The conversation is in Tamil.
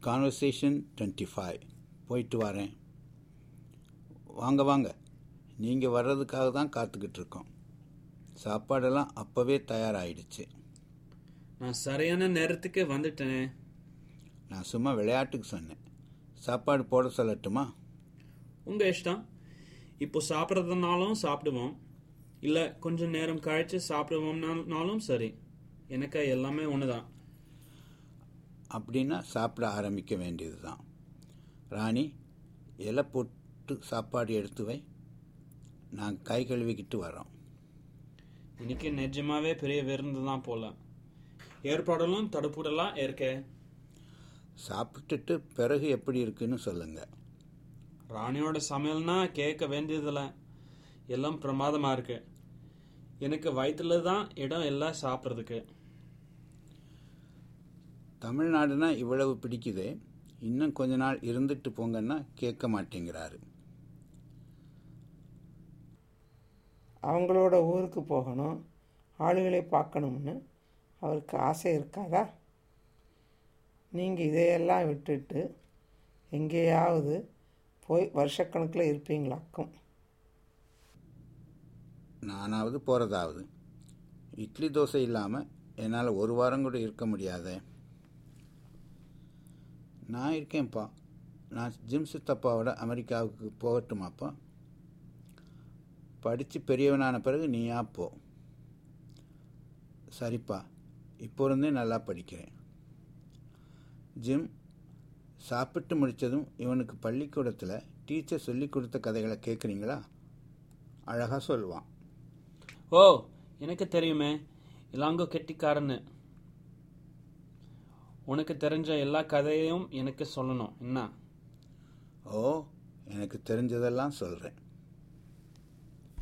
கான்வர்சேஷன் டுவெண்ட்டி ஃபைவ் போயிட்டு வரேன் வாங்க வாங்க நீங்கள் வர்றதுக்காக தான் காத்துக்கிட்டு இருக்கோம் சாப்பாடெல்லாம் அப்போவே தயாராகிடுச்சு நான் சரியான நேரத்துக்கு வந்துட்டேனே நான் சும்மா விளையாட்டுக்கு சொன்னேன் சாப்பாடு போட சொல்லட்டுமா உங்க இஷ்டம் இப்போ சாப்பிட்றதுனாலும் சாப்பிடுவோம் இல்லை கொஞ்சம் நேரம் கழிச்சு சாப்பிடுவோம்னாலும் சரி எனக்கு எல்லாமே ஒன்று தான் அப்படின்னா சாப்பிட ஆரம்பிக்க வேண்டியது தான் ராணி இலை போட்டு சாப்பாடு எடுத்து வை நாங்கள் கை கழுவிக்கிட்டு வரோம் இன்னைக்கு நிஜமாவே பெரிய விருந்து தான் போல ஏற்பாடெல்லாம் தடுப்புடலாம் இருக்கே சாப்பிட்டுட்டு பிறகு எப்படி இருக்குன்னு சொல்லுங்கள் ராணியோட சமையல்னா கேட்க வேண்டியதில்ல எல்லாம் பிரமாதமாக இருக்கு எனக்கு வயிற்றுல தான் இடம் எல்லாம் சாப்பிட்றதுக்கு தமிழ்நாடுனா இவ்வளவு பிடிக்குதே இன்னும் கொஞ்ச நாள் இருந்துட்டு போங்கன்னா கேட்க மாட்டேங்கிறாரு அவங்களோட ஊருக்கு போகணும் ஆளுகளை பார்க்கணும்னு அவருக்கு ஆசை இருக்காதா நீங்கள் இதையெல்லாம் விட்டுட்டு எங்கேயாவது போய் வருஷக்கணக்கில் இருப்பீங்களாக்கும் நானாவது போகிறதாவது இட்லி தோசை இல்லாமல் என்னால் ஒரு வாரம் கூட இருக்க முடியாதே நான் இருக்கேன்ப்பா நான் ஜிம் சித்தப்பாவோட அமெரிக்காவுக்கு போகட்டுமாப்பா படித்து பெரியவனான பிறகு நீயா போ சரிப்பா இப்போ இருந்தே நல்லா படிக்கிறேன் ஜிம் சாப்பிட்டு முடித்ததும் இவனுக்கு பள்ளிக்கூடத்தில் டீச்சர் சொல்லி கொடுத்த கதைகளை கேட்குறீங்களா அழகாக சொல்லுவான் ஓ எனக்கு தெரியுமே இலாங்கோ கெட்டிக்காரன்னு உனக்கு தெரிஞ்ச எல்லா கதையையும் எனக்கு சொல்லணும் என்ன ஓ எனக்கு தெரிஞ்சதெல்லாம் சொல்கிறேன்